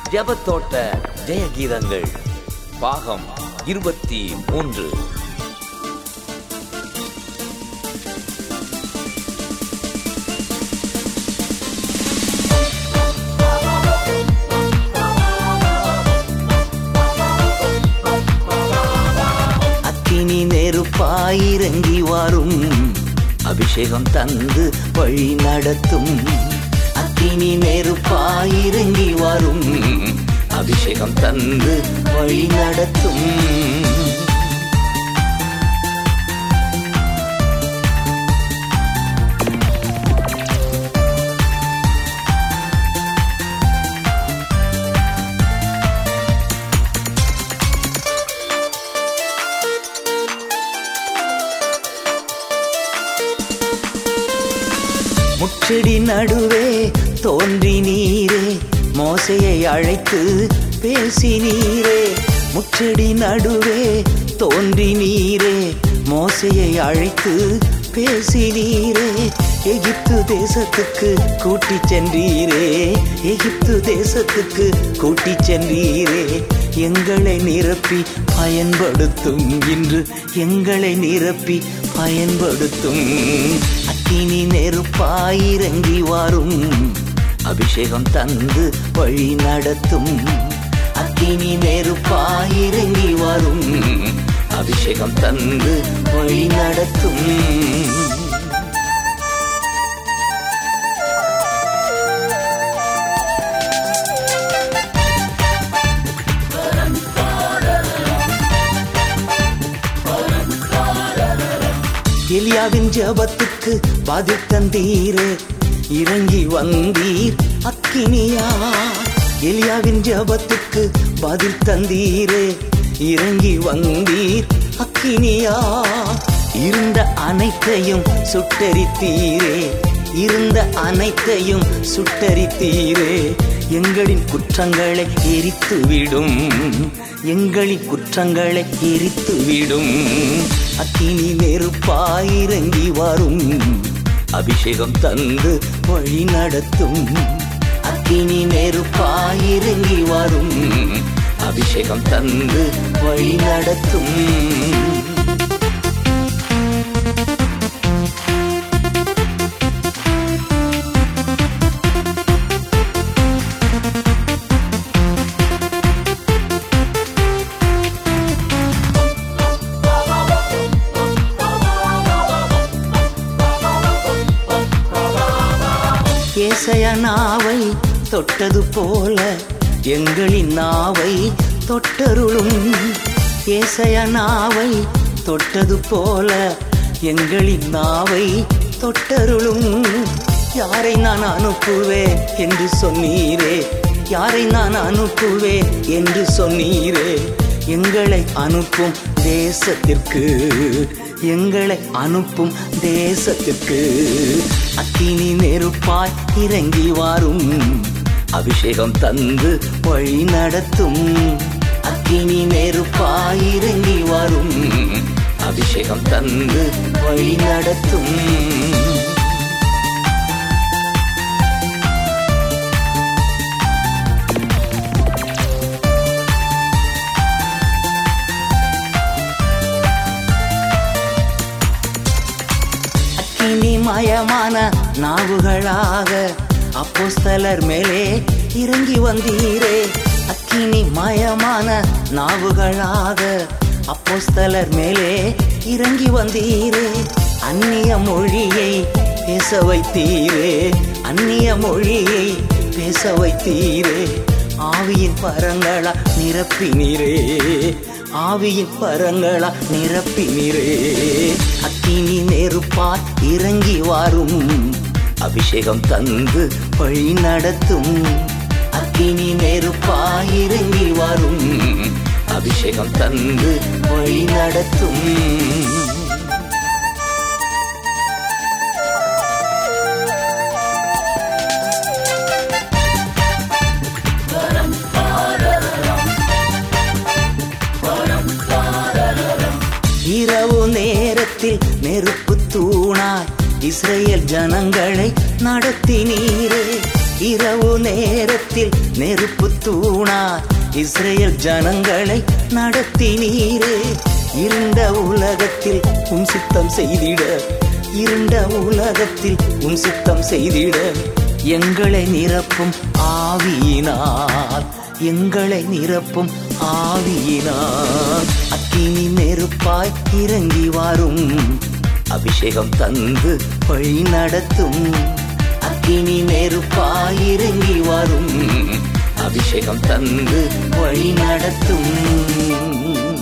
ஜபத்தோட்ட ஜெயகீதங்கள் பாகம் இருபத்தி மூன்று அக்கினி நெருப்பாயிரங்கி வரும் அபிஷேகம் தந்து வழி நடத்தும் அக்கினி நெருப்பாயிரங்கி வரும் அபிஷேகம் தந்து வழி நடத்தும் முச்செடி நடுவே தோன்றி நீரே மோசையை அழைத்து பேசி நீரே முச்செடி நடுவே தோன்றி நீரே மோசையை அழைத்து பேசி நீரே எகிப்து தேசத்துக்கு கூட்டிச் சென்றீரே எகிப்து தேசத்துக்கு கூட்டிச் சென்றீரே எங்களை நிரப்பி பயன்படுத்தும் இன்று எங்களை நிரப்பி பயன்படுத்தும் அக்கினி நெருப்பாயிரங்கி வரும் அபிஷேகம் தந்து வழி நடத்தும் அக்கினி நெருப்பாயிரங்கி வரும் அபிஷேகம் தந்து வழி நடத்தும் எலியாவின் ஜபத்துக்கு பதில் தந்தீரே இறங்கி வந்தீர் அக்கினியா எலியாவின் ஜபத்துக்கு பதில் தந்தீரே இறங்கி வந்தீர் அக்கினியா இருந்த அனைத்தையும் சுட்டரித்தீரே இருந்த அனைத்தையும் சுட்டரித்தீரே எங்களின் குற்றங்களை எரித்துவிடும் எங்களின் குற்றங்களை எரித்துவிடும் அக்கினி நெருப்பாயிரங்கி வரும் அபிஷேகம் தந்து வழி நடத்தும் அக்கினி நெருப்பாயிரங்கி வரும் அபிஷேகம் தந்து வழி நடத்தும் ஏசைய நாவை தொட்டது போல எங்களின் நாவை தொட்டருளும் ஏசைய நாவை தொட்டது போல எங்களின் நாவை தொட்டருளும் யாரை நான் அனுப்புவேன் என்று சொன்னீரே யாரை நான் அனுப்புவேன் என்று சொன்னீரே எங்களை அனுப்பும் தேசத்திற்கு எங்களை அனுப்பும் தேசத்திற்கு அக்கினி நெருப்பாய் இறங்கி வாரும் அபிஷேகம் தந்து வழி நடத்தும் அக்கினி நெருப்பாய் இறங்கி வரும் அபிஷேகம் தந்து வழி நடத்தும் அக்கினி மயமான நாவுகளாக அப்போஸ்தலர் மேலே இறங்கி வந்தீரே அக்கினி மயமான நாவுகளாக அப்போஸ்தலர் மேலே இறங்கி வந்தீரே அந்நிய மொழியை பேச வைத்தீரே அந்நிய மொழியை பேச வைத்தீரே ஆவியின் பரங்களா நிரப்பினீரே ஆவியின் பரங்களா நிரப்பினீரே அக்கினி நெருப்பாய் இறங்கி வாரும் அபிஷேகம் தந்து வழி நடத்தும் அக்கினி நெருப்பாய் இறங்கி வரும் அபிஷேகம் தந்து வழி நடத்தும் இரவு நேரத்தில் நெருப்பு தூணாய் இஸ்ரேல் ஜனங்களை நடத்தினீரே இரவு நேரத்தில் நெருப்பு தூணா இஸ்ரேல் ஜனங்களை நடத்தினீரே இருண்ட உலகத்தில் உன் சித்தம் செய்திட இருண்ட உலகத்தில் உன் சித்தம் செய்திட எங்களை நிரப்பும் ஆவியினால் எங்களை நிரப்பும் ஆவியினால் அக்கினி நெருப்பாய் இறங்கி வரும் அபிஷேகம் தந்து வழி நடத்தும் அக்கினி நெருப்பாய் இறங்கி வரும் அபிஷேகம் தந்து வழி நடத்தும்